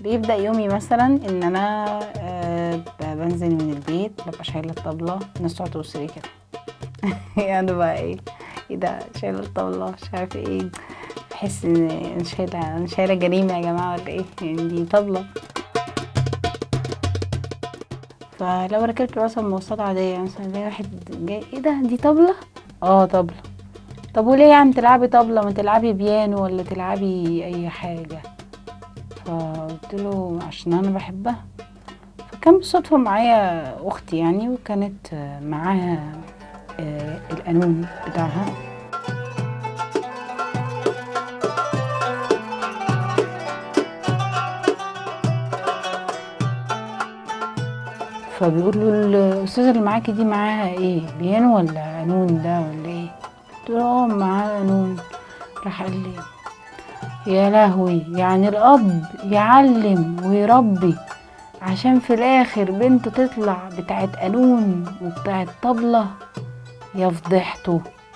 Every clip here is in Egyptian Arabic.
بيبدأ يومي مثلا ان انا آه، ب- بنزل من البيت ببقى شايلة الطبلة الناس تقعد تبص لي كده يعني بقى ايه ايه ده شايلة الطبلة مش عارفة ايه بحس ان انا شايلة انا شايلة جريمة يا جماعة ولا ايه يعني دي طبلة فلو ركبت مثلا مواصلات عادية مثلا زي واحد جاي ايه ده دي طبلة اه طبلة طب وليه يعني تلعبي طبلة ما تلعبي بيانو ولا تلعبي اي حاجة فقلت له عشان انا بحبها فكان بالصدفة معايا اختي يعني وكانت آه، معاها آه، القانون بتاعها فبيقول له الاستاذه اللي معاكي دي معاها ايه بيانو ولا قانون ده ولا ايه قلت له اه معاها قانون راح قال لي يا لهوي يعني الاب يعلم ويربي عشان في الاخر بنته تطلع بتاعت قانون وبتاعت طبلة يا فضحته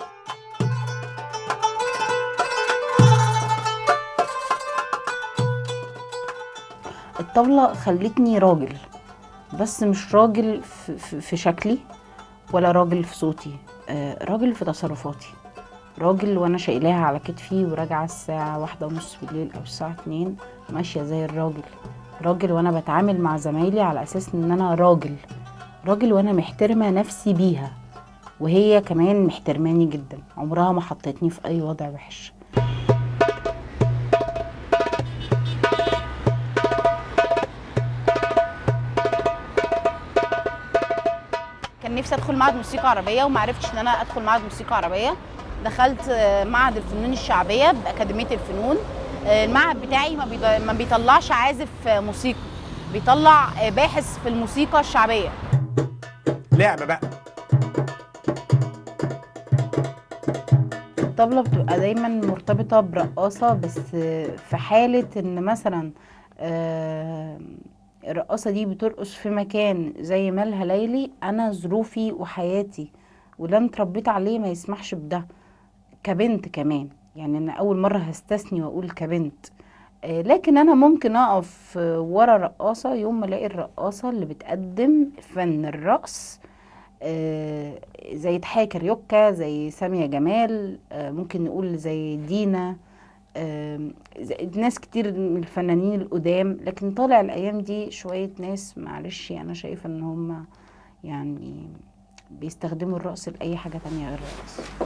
الطبلة خلتني راجل بس مش راجل في, في, في شكلي ولا راجل في صوتي آه راجل في تصرفاتي راجل وانا شايلاها على كتفي وراجعه الساعه واحدة ونص بالليل او الساعه اتنين ماشيه زي الراجل راجل وانا بتعامل مع زمايلي على اساس ان انا راجل راجل وانا محترمه نفسي بيها وهي كمان محترماني جدا عمرها ما حطتني في اي وضع وحش كان نفسي ادخل معهد موسيقى عربيه وما عرفتش ان انا ادخل معهد موسيقى عربيه دخلت آه، معهد الفنون الشعبيه باكاديميه الفنون آه، المعهد بتاعي ما بيض- ما بيطلعش عازف آه، موسيقي بيطلع آه، باحث في الموسيقى الشعبيه لعبه بقى الطبلة بتبقى دايما مرتبطة برقاصة بس في حالة ان مثلا آه، الرقاصة دي بترقص في مكان زي مالها ليلي انا ظروفي وحياتي واللي انا اتربيت عليه ما يسمحش بده كبنت كمان يعني انا اول مرة هستثني واقول كبنت آه، لكن انا ممكن اقف آه، ورا رقاصة يوم ما الاقي الرقاصة اللي بتقدم فن الرقص آه، زي تحية كاريوكا زي سامية جمال آه، ممكن نقول زي دينا آم، زي- ناس كتير من الفنانين القدام لكن طالع الايام دي شوية ناس معلش انا شايفة ان هم يعني بيستخدموا الرقص لأي حاجة تانية غير الرقص